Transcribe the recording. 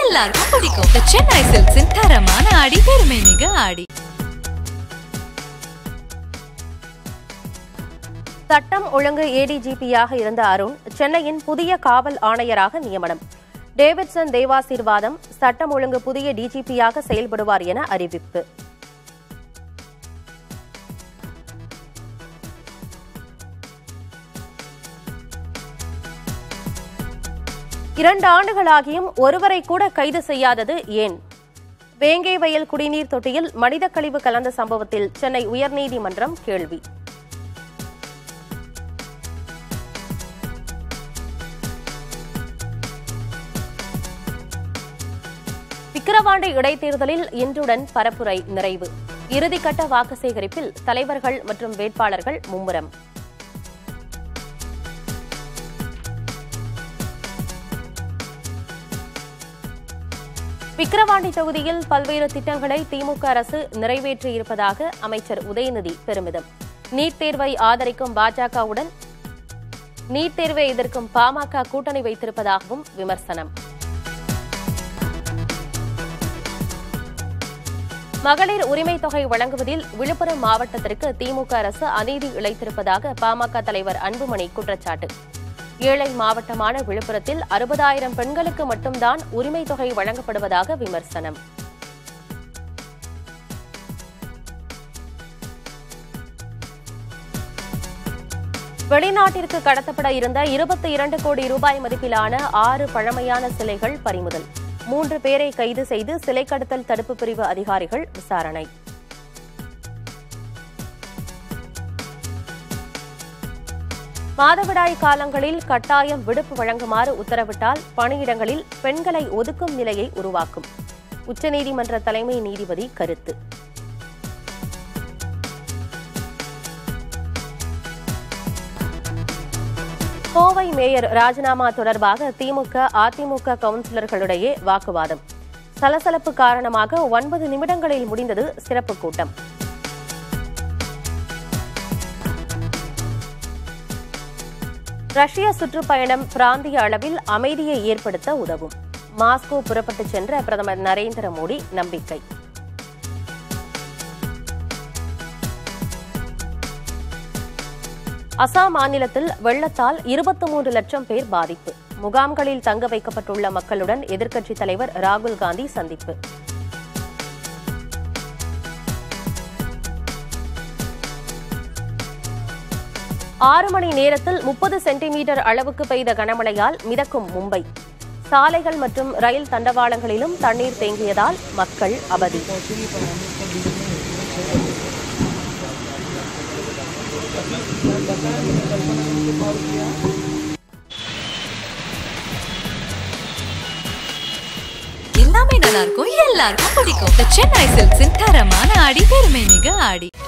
எல்லாருக்கும் பிடிக்கும் The சென்னை சில்க்ஸின் தரமான ஆடி பெருமை மிக ஆடி சட்டம் ஒழுங்கு ஏடிஜிபியாக இருந்த அருண் சென்னையின் புதிய காவல் ஆணையராக நியமனம் டேவிட்சன் தேவாசீர்வாதம் சட்டம் ஒழுங்கு புதிய டிஜிபியாக செயல்படுவார் என அறிவிப்பு இரண்டு ஆண்டுகளாகியும் ஒருவரை கூட கைது செய்யாதது ஏன் வேங்கை வயல் குடிநீர் தொட்டியில் மனித கழிவு கலந்த சம்பவத்தில் சென்னை உயர்நீதிமன்றம் கேள்வி விக்கிரவாண்டி இடைத்தேர்தலில் இன்றுடன் பரப்புரை நிறைவு இறுதிக்கட்ட வாக்கு சேகரிப்பில் தலைவர்கள் மற்றும் வேட்பாளர்கள் மும்முரம் விக்கிரவாண்டி தொகுதியில் பல்வேறு திட்டங்களை திமுக அரசு நிறைவேற்றியிருப்பதாக அமைச்சர் உதயநிதி பெருமிதம் நீட் தேர்வை ஆதரிக்கும் பாஜகவுடன் நீட் தேர்வை எதிர்க்கும் பாமக கூட்டணி வைத்திருப்பதாகவும் விமர்சனம் மகளிர் உரிமை தொகை வழங்குவதில் விழுப்புரம் மாவட்டத்திற்கு திமுக அரசு அநீதி இழைத்திருப்பதாக பாமக தலைவர் அன்புமணி குற்றச்சாட்டு ஏழை மாவட்டமான விழுப்புரத்தில் அறுபதாயிரம் பெண்களுக்கு மட்டும்தான் உரிமை தொகை வழங்கப்படுவதாக விமர்சனம் வெளிநாட்டிற்கு கடத்தப்பட இருந்த இருபத்தி இரண்டு கோடி ரூபாய் மதிப்பிலான ஆறு பழமையான சிலைகள் பறிமுதல் மூன்று பேரை கைது செய்து சிலை கடத்தல் தடுப்பு பிரிவு அதிகாரிகள் விசாரணை மாதவிடாய் காலங்களில் கட்டாயம் விடுப்பு வழங்குமாறு உத்தரவிட்டால் பணியிடங்களில் பெண்களை ஒதுக்கும் நிலையை உருவாக்கும் உச்சநீதிமன்ற தலைமை நீதிபதி கருத்து கோவை மேயர் ராஜினாமா தொடர்பாக திமுக அதிமுக கவுன்சிலர்களிடையே வாக்குவாதம் சலசலப்பு காரணமாக ஒன்பது நிமிடங்களில் முடிந்தது சிறப்பு கூட்டம் ரஷ்ய சுற்றுப்பயணம் பிராந்திய அளவில் அமைதியை ஏற்படுத்த உதவும் மாஸ்கோ புறப்பட்டுச் சென்ற பிரதமர் நரேந்திர மோடி நம்பிக்கை அசாம் மாநிலத்தில் வெள்ளத்தால் இருபத்தி மூன்று லட்சம் பேர் பாதிப்பு முகாம்களில் தங்க வைக்கப்பட்டுள்ள மக்களுடன் எதிர்க்கட்சித் தலைவர் ராகுல் காந்தி சந்திப்பு ஆறு மணி நேரத்தில் முப்பது சென்டிமீட்டர் அளவுக்கு பெய்த கனமழையால் மிதக்கும் மும்பை சாலைகள் மற்றும் ரயில் தண்டவாளங்களிலும் தண்ணீர் தேங்கியதால் மக்கள் அவதி எல்லாமே நல்லா இருக்கும் எல்லாருக்கும் பிடிக்கும் The சென்னை சில்க்ஸின் தரமான ஆடி பெருமை மிக ஆடி